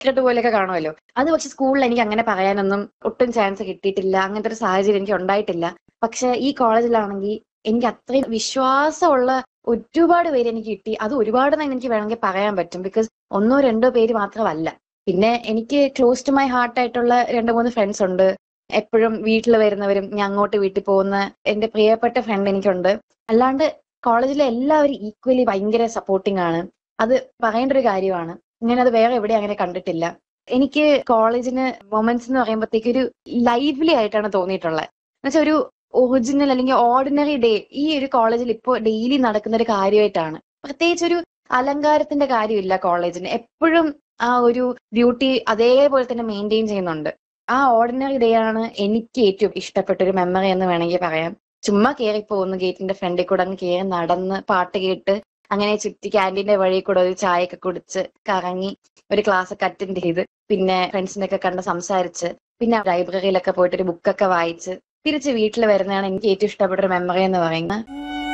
secret പോലെയൊക്കെ കാണുമല്ലോ അത് പക്ഷെ സ്കൂളിൽ എനിക്ക് അങ്ങനെ പറയാനൊന്നും ഒട്ടും ചാൻസ് കിട്ടിയിട്ടില്ല അങ്ങനത്തെ ഒരു സാഹചര്യം എനിക്ക് ഉണ്ടായിട്ടില്ല പക്ഷെ ഈ കോളേജിലാണെങ്കിൽ എനിക്ക് അത്രയും വിശ്വാസമുള്ള ഒരുപാട് പേര് എനിക്ക് കിട്ടി അത് ഒരുപാട് തന്നെ എനിക്ക് വേണമെങ്കിൽ പറയാൻ പറ്റും ബിക്കോസ് ഒന്നോ രണ്ടോ പേര് മാത്രമല്ല പിന്നെ എനിക്ക് ക്ലോസ് ടു മൈ ഹാർട്ട് ആയിട്ടുള്ള രണ്ട് മൂന്ന് ഫ്രണ്ട്സ് ഉണ്ട് എപ്പോഴും വീട്ടിൽ വരുന്നവരും ഞാൻ അങ്ങോട്ട് വീട്ടിൽ പോകുന്ന എന്റെ പ്രിയപ്പെട്ട ഫ്രണ്ട് എനിക്കുണ്ട് അല്ലാണ്ട് കോളേജിലെ എല്ലാവരും ഈക്വലി ഭയങ്കര സപ്പോർട്ടിംഗ് ആണ് അത് പറയേണ്ട ഒരു കാര്യമാണ് ഞാൻ അത് വേറെ എവിടെ അങ്ങനെ കണ്ടിട്ടില്ല എനിക്ക് കോളേജിന് മൊമെന്റ്സ് എന്ന് പറയുമ്പോഴത്തേക്ക് ഒരു ലൈവ്ലി ആയിട്ടാണ് തോന്നിയിട്ടുള്ളത് എന്നുവെച്ചാൽ ഒരു ഒറിജിനൽ അല്ലെങ്കിൽ ഓർഡിനറി ഡേ ഈ ഒരു കോളേജിൽ ഇപ്പോൾ ഡെയിലി നടക്കുന്ന ഒരു കാര്യമായിട്ടാണ് പ്രത്യേകിച്ച് ഒരു അലങ്കാരത്തിന്റെ കാര്യമില്ല കോളേജിന് എപ്പോഴും ആ ഒരു ബ്യൂട്ടി അതേപോലെ തന്നെ മെയിൻറ്റെയിൻ ചെയ്യുന്നുണ്ട് ആ ഓർഡിനറി ഡേ ആണ് എനിക്ക് ഏറ്റവും ഇഷ്ടപ്പെട്ട ഒരു മെമ്മറി എന്ന് വേണമെങ്കിൽ പറയാം ചുമ്മാ കയറി പോകുന്നു ഗേറ്റിന്റെ ഫ്രണ്ടിൽ കൂടെ അങ്ങ് കയറി നടന്ന് പാട്ട് കേട്ട് അങ്ങനെ ചുറ്റി ക്യാൻറ്റീന്റെ വഴി കൂടെ ഒരു ചായയൊക്കെ കുടിച്ച് കറങ്ങി ഒരു ക്ലാസ് ഒക്കെ അറ്റൻഡ് ചെയ്ത് പിന്നെ ഫ്രണ്ട്സിനെ ഒക്കെ കണ്ട് സംസാരിച്ച് പിന്നെ ലൈബ്രറിയിലൊക്കെ പോയിട്ട് ഒരു ബുക്കൊക്കെ വായിച്ച് തിരിച്ച് വീട്ടിൽ വരുന്നതാണ് എനിക്ക് ഏറ്റവും ഇഷ്ടപ്പെട്ട ഒരു മെമ്മറി എന്ന് പറയുന്നത്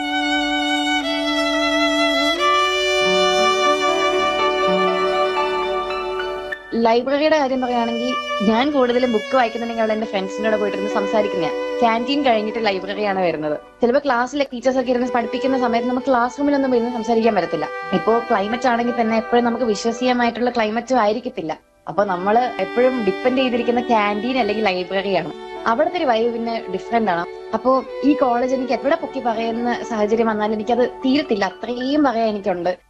ലൈബ്രറിയുടെ കാര്യം പറയുകയാണെങ്കിൽ ഞാൻ കൂടുതലും ബുക്ക് വായിക്കുന്നുണ്ടെങ്കിൽ എന്റെ ഫ്രണ്ട്സിനോട് പോയിട്ടിരുന്ന് സംസാരിക്കുന്ന ക്യാൻറ്റീൻ കഴിഞ്ഞിട്ട് ലൈബ്രറിയാണ് വരുന്നത് ചിലപ്പോൾ ക്ലാസ്സിലെ ടീച്ചേഴ്സ് ഒക്കെ ഇരുന്ന് പഠിപ്പിക്കുന്ന സമയത്ത് നമുക്ക് ക്ലാസ് റൂമിലൊന്നും ഇരുന്ന് സംസാരിക്കാൻ പറ്റത്തില്ല ഇപ്പോ ക്ലൈമറ്റ് ആണെങ്കിൽ തന്നെ എപ്പോഴും നമുക്ക് വിശ്വസീയമായിട്ടുള്ള ക്ലൈമറ്റും ആയിരിക്കത്തില്ല അപ്പൊ നമ്മൾ എപ്പോഴും ഡിപ്പെൻഡ് ചെയ്തിരിക്കുന്ന ക്യാൻറ്റീൻ അല്ലെങ്കിൽ ലൈബ്രറിയാണ് അവിടുത്തെ ഒരു വൈബ് പിന്നെ ഡിഫറെന്റ് ആണ് അപ്പോ ഈ കോളേജ് എനിക്ക് എവിടെ പൊക്കി പറയുന്ന സാഹചര്യം വന്നാലും എനിക്കത് തീരത്തില്ല അത്രയും പറയാൻ എനിക്കുണ്ട്